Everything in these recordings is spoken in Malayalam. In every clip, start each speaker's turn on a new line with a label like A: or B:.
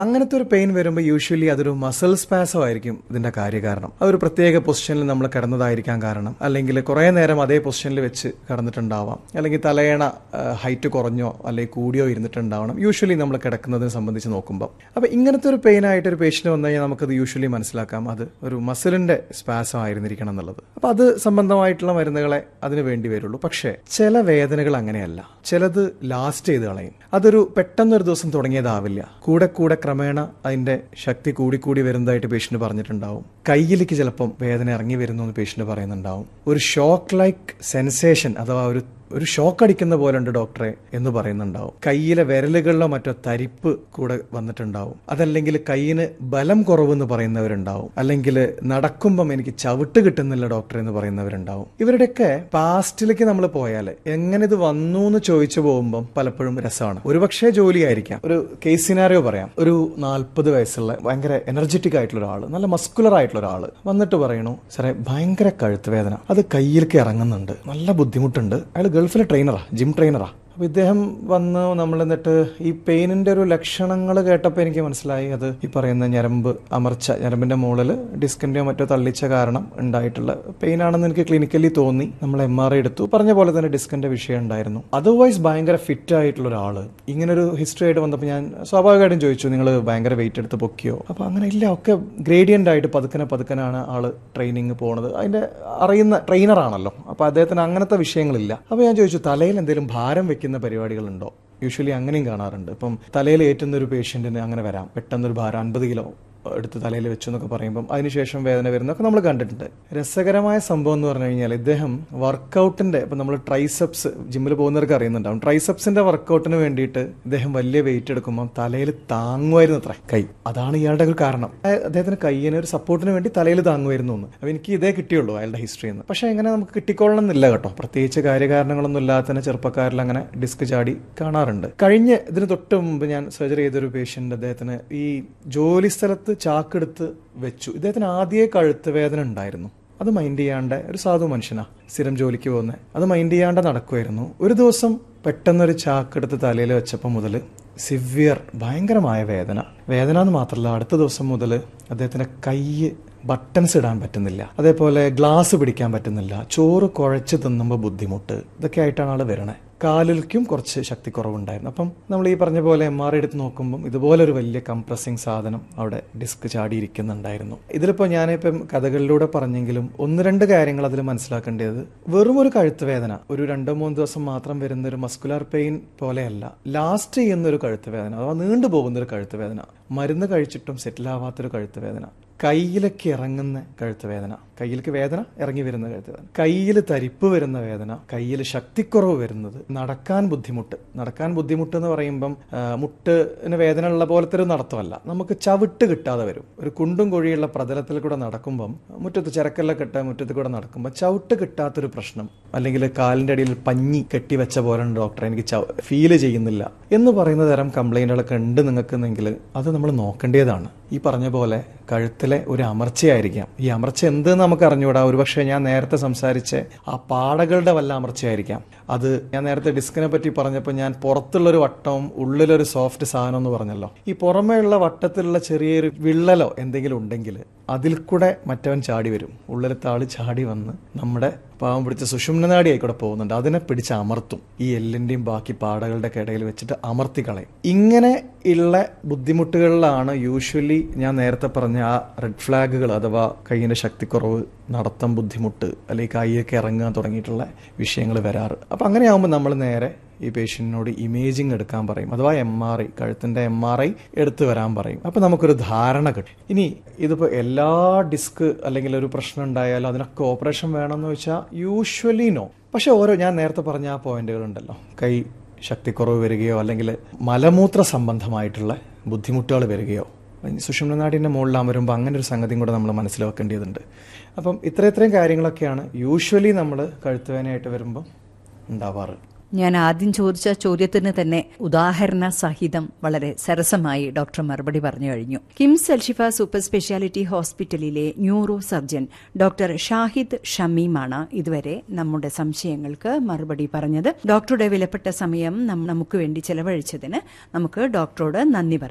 A: അങ്ങനത്തെ ഒരു പെയിൻ വരുമ്പോൾ യൂഷ്വലി അതൊരു മസിൽ സ്പാസം ആയിരിക്കും ഇതിന്റെ കാര്യകാരണം അതൊരു പ്രത്യേക പൊസിഷനിൽ നമ്മൾ കിടന്നതായിരിക്കാൻ കാരണം അല്ലെങ്കിൽ കുറേ നേരം അതേ പൊസിഷനിൽ വെച്ച് കിടന്നിട്ടുണ്ടാവാം അല്ലെങ്കിൽ തലയണ ഹൈറ്റ് കുറഞ്ഞോ അല്ലെങ്കിൽ കൂടിയോ ഇരുന്നിട്ടുണ്ടാവണം യൂഷ്വലി നമ്മൾ കിടക്കുന്നതിനെ സംബന്ധിച്ച് നോക്കുമ്പോൾ അപ്പോൾ ഇങ്ങനത്തെ ഒരു പെയിൻ ആയിട്ട് ഒരു പേഷ്യന്റ് വന്നു കഴിഞ്ഞാൽ നമുക്കത് യൂഷ്വലി മനസ്സിലാക്കാം അത് ഒരു മസിലിന്റെ സ്പാസം ആയിരുന്നിരിക്കണം എന്നുള്ളത് അപ്പോൾ അത് സംബന്ധമായിട്ടുള്ള മരുന്നുകളെ അതിന് വേണ്ടി വരുള്ളൂ പക്ഷേ ചില വേദനകൾ അങ്ങനെയല്ല ചിലത് ലാസ്റ്റ് ചെയ്ത് കളയും അതൊരു പെട്ടെന്നൊരു ദിവസം തുടങ്ങിയതാവില്ല കൂടെ കൂടെ ക്രമേണ അതിന്റെ ശക്തി കൂടിക്കൂടി വരുന്നതായിട്ട് പേഷ്യന്റ് പറഞ്ഞിട്ടുണ്ടാവും കയ്യിലേക്ക് ചിലപ്പം വേദന ഇറങ്ങി വരുന്നു എന്ന് പേഷ്യന്റ് പറയുന്നുണ്ടാവും ഒരു ഷോക്ക് ലൈക്ക് സെൻസേഷൻ അഥവാ ഒരു ഒരു ഷോക്ക് അടിക്കുന്ന പോലെ ഉണ്ട് ഡോക്ടറെ എന്ന് പറയുന്നുണ്ടാവും കയ്യിലെ വിരലുകളിലോ മറ്റോ തരിപ്പ് കൂടെ വന്നിട്ടുണ്ടാവും അതല്ലെങ്കിൽ കയ്യിന് ബലം കുറവെന്ന് പറയുന്നവരുണ്ടാവും അല്ലെങ്കിൽ നടക്കുമ്പം എനിക്ക് ചവിട്ട് കിട്ടുന്നില്ല ഡോക്ടറെ എന്ന് പറയുന്നവരുണ്ടാവും ഇവരുടെയൊക്കെ പാസ്റ്റിലേക്ക് നമ്മൾ പോയാൽ എങ്ങനെ ഇത് വന്നു എന്ന് ചോദിച്ചു പോകുമ്പം പലപ്പോഴും രസമാണ് ഒരുപക്ഷെ ജോലിയായിരിക്കാം ഒരു കേസ് സിനാറിയോ പറയാം ഒരു നാൽപ്പത് വയസ്സുള്ള ഭയങ്കര എനർജറ്റിക് ആയിട്ടുള്ള ഒരാൾ നല്ല മസ്കുലർ ആയിട്ടുള്ള ഒരാൾ വന്നിട്ട് പറയണു സാറേ ഭയങ്കര കഴുത്ത് വേദന അത് കയ്യിലേക്ക് ഇറങ്ങുന്നുണ്ട് നല്ല ബുദ്ധിമുട്ടുണ്ട് അയാൾ ഗൾഫിലെ ട്രെയിനറാ ജിം ട്രെയിനറാ അപ്പൊ ഇദ്ദേഹം വന്ന് നമ്മൾ എന്നിട്ട് ഈ പെയിനിന്റെ ഒരു ലക്ഷണങ്ങൾ കേട്ടപ്പോൾ എനിക്ക് മനസ്സിലായി അത് ഈ പറയുന്ന ഞരമ്പ് അമർച്ച ഞരമ്പിന്റെ മുകളിൽ ഡിസ്കിന്റെയോ മറ്റോ തള്ളിച്ച കാരണം ഉണ്ടായിട്ടുള്ള പെയിൻ ആണെന്ന് എനിക്ക് ക്ലിനിക്കലി തോന്നി നമ്മൾ എം ആർ ഐ എടുത്തു പറഞ്ഞ പോലെ തന്നെ ഡിസ്കിന്റെ വിഷയം ഉണ്ടായിരുന്നു അതർവൈസ് ഭയങ്കര ഫിറ്റ് ആയിട്ടുള്ള ഒരാള് ഇങ്ങനെ ഒരു ഹിസ്റ്ററി ആയിട്ട് വന്നപ്പോൾ ഞാൻ സ്വാഭാവികമായിട്ടും ചോദിച്ചു നിങ്ങൾ ഭയങ്കര വെയിറ്റ് എടുത്ത് പൊക്കിയോ അപ്പൊ അങ്ങനെ ഇല്ല ഒക്കെ ഗ്രേഡിയന്റ് ആയിട്ട് പതുക്കനെ പതുക്കനാണ് ആള് ട്രെയിനിങ് പോണത് അതിന്റെ അറിയുന്ന ട്രെയിനർ ആണല്ലോ അപ്പൊ അദ്ദേഹത്തിന് അങ്ങനത്തെ വിഷയങ്ങളില്ല അപ്പൊ ഞാൻ ചോദിച്ചു തലയിൽ എന്തെങ്കിലും ഭാരം വെക്കുന്ന പരിപാടികളുണ്ടോ യൂഷ്വലി അങ്ങനെയും കാണാറുണ്ട് ഇപ്പം തലയിൽ ഏറ്റുന്ന ഒരു പേഷ്യന്റിന് അങ്ങനെ വരാം പെട്ടെന്നൊരു ഭാരം അൻപത് കിലോ എടുത്ത് തലയിൽ വെച്ചു എന്നൊക്കെ പറയുമ്പം അതിനുശേഷം വേദന വരുന്നൊക്കെ നമ്മൾ കണ്ടിട്ടുണ്ട് രസകരമായ സംഭവം എന്ന് പറഞ്ഞു കഴിഞ്ഞാൽ ഇദ്ദേഹം വർക്കൗട്ടിന്റെ ഇപ്പം നമ്മൾ ട്രൈസെപ്സ് ജിമ്മിൽ പോകുന്നവർക്ക് അറിയുന്നുണ്ടാവും ട്രൈസെപ്സിന്റെ വർക്കൗട്ടിന് വേണ്ടിയിട്ട് ഇദ്ദേഹം വലിയ വെയിറ്റ് എടുക്കുമ്പോൾ തലയിൽ താങ്ങുമായിരുന്നു അത്ര കൈ അതാണ് ഇയാളുടെ ഒരു കാരണം അതായത് അദ്ദേഹത്തിന് കൈയിന് ഒരു സപ്പോർട്ടിന് വേണ്ടി തലയിൽ താങ്ങുമായിരുന്നു എന്ന് അപ്പോൾ എനിക്ക് ഇതേ കിട്ടിയുള്ളൂ അയാളുടെ ഹിസ്റ്ററിയിൽ നിന്ന് പക്ഷേ എങ്ങനെ നമുക്ക് കിട്ടിക്കൊള്ളണം എന്നില്ല കേട്ടോ പ്രത്യേകിച്ച് കാര്യകാരണങ്ങളൊന്നും ഇല്ലാതെ തന്നെ ചെറുപ്പക്കാരിൽ അങ്ങനെ ഡിസ്ക് ചാടി കാണാറുണ്ട് കഴിഞ്ഞ ഇതിന് തൊട്ട് മുമ്പ് ഞാൻ സർജറി ചെയ്തൊരു പേഷ്യന്റ് അദ്ദേഹത്തിന് ഈ ജോലി സ്ഥലത്ത് ചാക്കെടുത്ത് വെച്ചു ഇദ്ദേഹത്തിന് ആദ്യമേ കഴുത്ത് വേദന ഉണ്ടായിരുന്നു അത് മൈൻഡ് ചെയ്യാണ്ട് ഒരു സാധു മനുഷ്യനാ സ്ഥിരം ജോലിക്ക് പോകുന്നത് അത് മൈൻഡ് ചെയ്യാണ്ട് നടക്കുമായിരുന്നു ഒരു ദിവസം പെട്ടെന്നൊരു ചാക്കെടുത്ത് തലയിൽ വെച്ചപ്പോൾ മുതൽ സിവിയർ ഭയങ്കരമായ വേദന വേദന എന്ന് മാത്രമല്ല അടുത്ത ദിവസം മുതൽ അദ്ദേഹത്തിന്റെ കൈ ബട്ടൺസ് ഇടാൻ പറ്റുന്നില്ല അതേപോലെ ഗ്ലാസ് പിടിക്കാൻ പറ്റുന്നില്ല ചോറ് കുഴച്ച് തിന്നുമ്പോൾ ബുദ്ധിമുട്ട് ഇതൊക്കെ ആയിട്ടാണ് ആൾ വരണേ കാലിലേക്കും കുറച്ച് ശക്തി കുറവുണ്ടായിരുന്നു അപ്പം നമ്മൾ ഈ പറഞ്ഞ പോലെ എം ആർ എടുത്ത് നോക്കുമ്പം ഇതുപോലെ ഒരു വലിയ കംപ്രസിങ് സാധനം അവിടെ ഡിസ്ക് ചാടിയിരിക്കുന്നുണ്ടായിരുന്നു ഇതിലിപ്പോൾ ഞാനിപ്പം കഥകളിലൂടെ പറഞ്ഞെങ്കിലും ഒന്ന് രണ്ട് കാര്യങ്ങൾ അതിൽ മനസ്സിലാക്കേണ്ടത് വെറും ഒരു കഴുത്ത് വേദന ഒരു രണ്ടോ മൂന്ന് ദിവസം മാത്രം വരുന്ന ഒരു മസ്കുലാർ പെയിൻ പോലെയല്ല ലാസ്റ്റ് ചെയ്യുന്ന ഒരു കഴുത്ത് വേദന അഥവാ നീണ്ടു പോകുന്ന ഒരു കഴുത്ത് വേദന മരുന്ന് കഴിച്ചിട്ടും സെറ്റിൽ ആവാത്തൊരു കഴുത്ത് വേദന കയ്യിലേക്ക് ഇറങ്ങുന്ന കഴുത്ത് വേദന കയ്യിലേക്ക് വേദന ഇറങ്ങി വരുന്ന കഴുത്ത് വേദന കയ്യിൽ തരിപ്പ് വരുന്ന വേദന കയ്യിൽ ശക്തിക്കുറവ് വരുന്നത് നടക്കാൻ ബുദ്ധിമുട്ട് നടക്കാൻ ബുദ്ധിമുട്ട് എന്ന് പറയുമ്പം ആ, മുട്ടിന് വേദന ഉള്ള പോലത്തെ ഒരു നടത്തമല്ല നമുക്ക് ചവിട്ട് കിട്ടാതെ വരും ഒരു കുണ്ടും കുഴിയുള്ള പ്രതലത്തിൽ കൂടെ നടക്കുമ്പം മുറ്റത്ത് ചിരക്കെല്ലാം കെട്ട മുറ്റത്ത് കൂടെ നടക്കുമ്പോൾ ചവിട്ട് കിട്ടാത്തൊരു പ്രശ്നം അല്ലെങ്കിൽ കാലിന്റെ അടിയിൽ പഞ്ഞി കെട്ടിവെച്ച പോലെ ഉണ്ട് ഡോക്ടറെ എനിക്ക് ഫീല് ചെയ്യുന്നില്ല എന്ന് പറയുന്ന തരം കംപ്ലൈന്റുകളൊക്കെ ഉണ്ട് നിങ്ങൾക്കെന്നെങ്കിൽ അത് നമ്മൾ നോക്കേണ്ടതാണ് ഈ പറഞ്ഞ പോലെ കഴുത്തിലെ ഒരു അമർച്ചയായിരിക്കാം ഈ അമർച്ച എന്തെന്ന് നമുക്ക് അറിഞ്ഞുകൂടാ ഒരുപക്ഷെ ഞാൻ നേരത്തെ സംസാരിച്ച ആ പാടകളുടെ വല്ല അമർച്ചയായിരിക്കാം അത് ഞാൻ നേരത്തെ ഡിസ്കിനെ പറ്റി പറഞ്ഞപ്പോൾ ഞാൻ പുറത്തുള്ളൊരു വട്ടവും ഉള്ളിലൊരു സോഫ്റ്റ് സാധനം എന്ന് പറഞ്ഞല്ലോ ഈ പുറമേയുള്ള വട്ടത്തിലുള്ള ചെറിയൊരു വിള്ളലോ എന്തെങ്കിലും ഉണ്ടെങ്കിൽ അതിൽ കൂടെ മറ്റവൻ ചാടി വരും ഉള്ളിലത്തെ ആള് ചാടി വന്ന് നമ്മുടെ പാവം പിടിച്ച സുഷുമ്നനാടി ആയിക്കൂടെ പോകുന്നുണ്ട് അതിനെ പിടിച്ച് അമർത്തും ഈ എല്ലിന്റെയും ബാക്കി പാടകളുടെ ഇടയിൽ വെച്ചിട്ട് അമർത്തി കളയും ഇങ്ങനെ ഉള്ള ബുദ്ധിമുട്ടുകളിലാണ് യൂഷ്വലി ഞാൻ നേരത്തെ പറഞ്ഞ ആ റെഡ് ഫ്ലാഗുകൾ അഥവാ കൈയിന്റെ ശക്തിക്കുറവ് നടത്തം ബുദ്ധിമുട്ട് അല്ലെങ്കിൽ കൈയൊക്കെ ഇറങ്ങാൻ തുടങ്ങിയിട്ടുള്ള വിഷയങ്ങൾ വരാറ് അപ്പം അങ്ങനെയാകുമ്പോൾ നമ്മൾ നേരെ ഈ പേഷ്യൻറ്റിനോട് ഇമേജിങ് എടുക്കാൻ പറയും അഥവാ എം ആർ ഐ കഴുത്തിൻ്റെ എം ആർ ഐ എടുത്തു വരാൻ പറയും അപ്പോൾ നമുക്കൊരു ധാരണ കിട്ടും ഇനി ഇതിപ്പോൾ എല്ലാ ഡിസ്ക് അല്ലെങ്കിൽ ഒരു പ്രശ്നം ഉണ്ടായാലും അതിനൊക്കെ ഓപ്പറേഷൻ വേണമെന്ന് വെച്ചാൽ യൂഷ്വലി നോ പക്ഷെ ഓരോ ഞാൻ നേരത്തെ പറഞ്ഞ ആ പോയിന്റുകൾ ഉണ്ടല്ലോ കൈ ശക്തിക്കുറവ് വരികയോ അല്ലെങ്കിൽ മലമൂത്ര സംബന്ധമായിട്ടുള്ള ബുദ്ധിമുട്ടുകൾ വരികയോ സുഷുമ്നനാടിൻ്റെ മുകളിൽ അമരുമ്പോൾ അങ്ങനെ ഒരു സംഗതിയും കൂടെ നമ്മൾ മനസ്സിലാക്കേണ്ടതുണ്ട് അപ്പം ഇത്ര ഇത്രയും കാര്യങ്ങളൊക്കെയാണ് യൂഷ്വലി നമ്മൾ കഴുത്തുവേനയായിട്ട് വരുമ്പോൾ ഉണ്ടാവാറ്
B: ഞാൻ ആദ്യം ചോദിച്ച ചോദ്യത്തിന് തന്നെ ഉദാഹരണ സഹിതം വളരെ സരസമായി ഡോക്ടർ മറുപടി പറഞ്ഞു കഴിഞ്ഞു കിംസ് അൽഷിഫ സൂപ്പർ സ്പെഷ്യാലിറ്റി ഹോസ്പിറ്റലിലെ ന്യൂറോ സർജൻ ഡോക്ടർ ഷാഹിദ് ഷമീമാണ് ഇതുവരെ നമ്മുടെ സംശയങ്ങൾക്ക് മറുപടി പറഞ്ഞത് ഡോക്ടറുടെ വിലപ്പെട്ട സമയം നം- നമുക്ക് വേണ്ടി ചെലവഴിച്ചതിന് നമുക്ക് ഡോക്ടറോട് നന്ദി പറയാം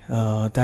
A: താങ്ക്